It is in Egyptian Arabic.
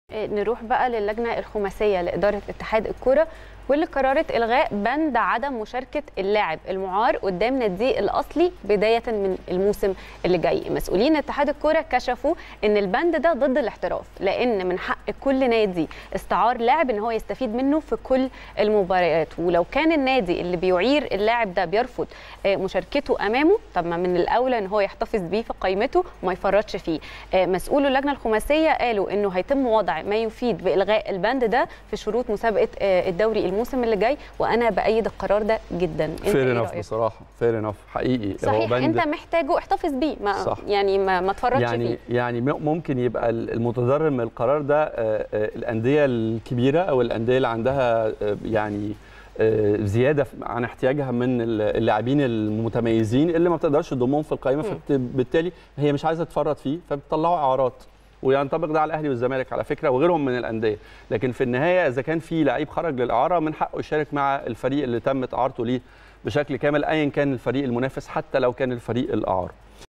نروح بقى للجنه الخماسيه لاداره اتحاد الكره واللي قررت الغاء بند عدم مشاركه اللاعب المعار قدام ناديه الاصلي بدايه من الموسم اللي جاي مسؤولين اتحاد الكره كشفوا ان البند ده ضد الاحتراف لان من حق كل نادي استعار لاعب ان هو يستفيد منه في كل المباريات ولو كان النادي اللي بيعير اللاعب ده بيرفض مشاركته امامه طب ما من الاولى ان هو يحتفظ بيه في قائمته وما يفرطش فيه مسؤولو اللجنه الخماسيه قالوا انه هيتم وضع ما يفيد بالغاء البند ده في شروط مسابقه الدوري الموسم اللي جاي وانا بايد القرار ده جدا فير انف بصراحه فير انف حقيقي صحيح انت محتاجه احتفظ بيه ما صح. يعني ما, ما تفرطش يعني فيه يعني ممكن يبقى المتضرر من القرار ده الانديه الكبيره او الانديه اللي عندها يعني زياده عن احتياجها من اللاعبين المتميزين اللي ما بتقدرش تضمهم في القائمه فبالتالي هي مش عايزه تفرط فيه فبتطلعوا اعارات وينطبق ده على الاهلي والزمالك على فكره وغيرهم من الانديه لكن في النهايه اذا كان في لعيب خرج للاعاره من حقه يشارك مع الفريق اللي تمت اعارته ليه بشكل كامل ايا كان الفريق المنافس حتى لو كان الفريق الاعار